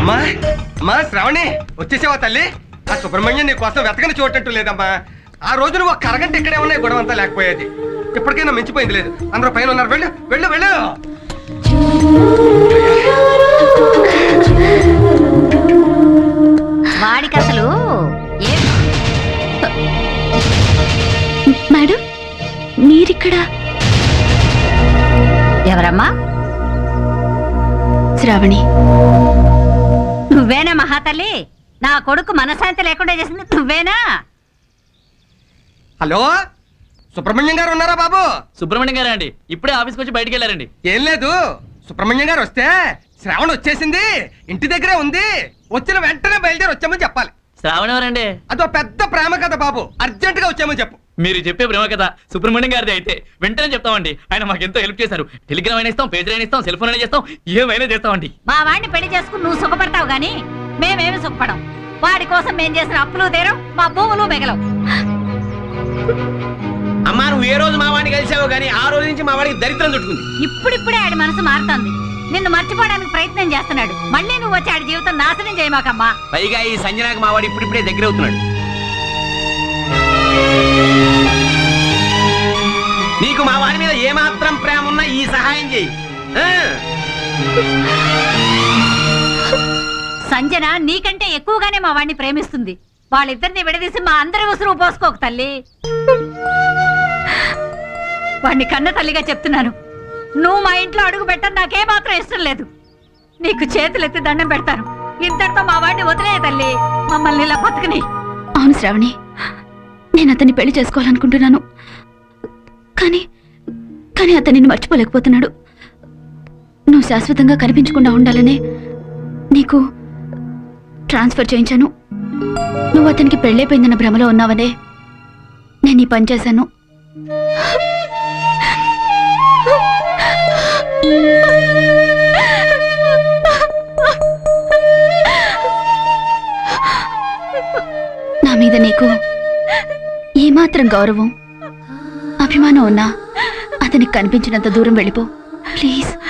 అమ్మా అమ్మా శ్రావణి వచ్చేసావా తల్లి ఆ సుబ్రహ్మణ్యం నీ కోసం వెతకని చూడటట్టు లేదమ్మా ఆ రోజు నువ్వు ఒక అరగంట ఇక్కడే ఉన్నాయి గొడవ అంతా లేకపోయేది ఇప్పటికైనా మించిపోయింది లేదు అందరూ పైన ఉన్నారు వెళ్ళు వెళ్ళు వెళ్ళు వాడికి అసలు ఏం మేడం మీరిక్కడ ఎవరమ్మా శ్రావణి నువ్వేనా మహాతల్లి నా కొడుకు మనశాంతి లేకుండా చేసింది నువ్వేనా హలో సుబ్రహ్మణ్యం గారు ఉన్నారా బాబు సుబ్రహ్మణ్యం గారా అండి ఇప్పుడే ఆఫీస్కి వచ్చి బయటికి వెళ్ళారండి ఏం లేదు సుబ్రహ్మణ్యం గారు వస్తే శ్రావణ్ వచ్చేసింది ఇంటి దగ్గరే ఉంది వచ్చిన వెంటనే బయలుదేరి వచ్చామని చెప్పాలి శ్రావణ్ ఎవరండి అదో పెద్ద ప్రేమ కథ బాబు అర్జెంట్ గా వచ్చామని చెప్పు మీరు చెప్పే ప్రేమ కదా సుబ్రహ్మణ్యం గారిది అయితే వెంటనే చెప్తామండి ఆయన మాకు ఎంతో హెల్ప్ చేశారు టెలిగ్రామ్ అయినా ఇస్తాం పేజ్ అయినా ఇస్తాం సెల్ ఫోన్ అయినా చేస్తాం ఏమైనా చేస్తామండి మా వాడిని పెళ్లి చేసుకుని నువ్వు సుఖపడతావు గాని మేమేమి సుఖపడం వాడి కోసం మేం చేసిన అప్పులు తీరం మా భూములు మిగలవు అమ్మా నువ్వు ఏ రోజు మా వాడిని కలిసావో కానీ ఆ రోజు నుంచి మా వాడికి దరిద్రం చుట్టుకుంది ఇప్పుడిప్పుడే ఆడి మనసు మారుతోంది నిన్ను మర్చిపోవడానికి ప్రయత్నం చేస్తున్నాడు మళ్ళీ నువ్వు వచ్చి ఆడి జీవితం నాశనం చేయమాకమ్మా పైగా ఈ సంజనాకి మా వాడు ఇప్పుడిప్పుడే దగ్గర అవుతున్నాడు నీకు మా వాడి మీద ఏమాత్రం ప్రేమ ఉన్నా ఈ సహాయం చేయి ఆ? సంజన నీకంటే ఎక్కువగానే మా వాడిని ప్రేమిస్తుంది వాళ్ళిద్దరిని విడదీసి మా అందరి ఉసురు పోసుకోకు తల్లి వాడిని కన్న తల్లిగా చెప్తున్నాను నువ్వు మా ఇంట్లో అడుగు పెట్టని నాకే మాత్రం ఇష్టం లేదు నీకు చేతులెత్తి దండం పెడతాను ఇంతటితో మా వాడిని వదిలే తల్లి మమ్మల్ని ఇలా బతుకుని అవును శ్రావణి నేను అతన్ని పెళ్లి చేసుకోవాలనుకుంటున్నాను కానీ కానీ అతనిని మర్చిపోలేకపోతున్నాడు నువ్వు శాశ్వతంగా కనిపించకుండా ఉండాలనే నీకు ట్రాన్స్ఫర్ చేయించాను నువ్వు అతనికి పెళ్ళైపోయిందన్న భ్రమలో ఉన్నావనే నేను ఈ పని చేశాను నా మీద నీకు ఏమాత్రం గౌరవం అభిమానం ఉన్నా అతనికి కనిపించినంత దూరం వెళ్ళిపో ప్లీజ్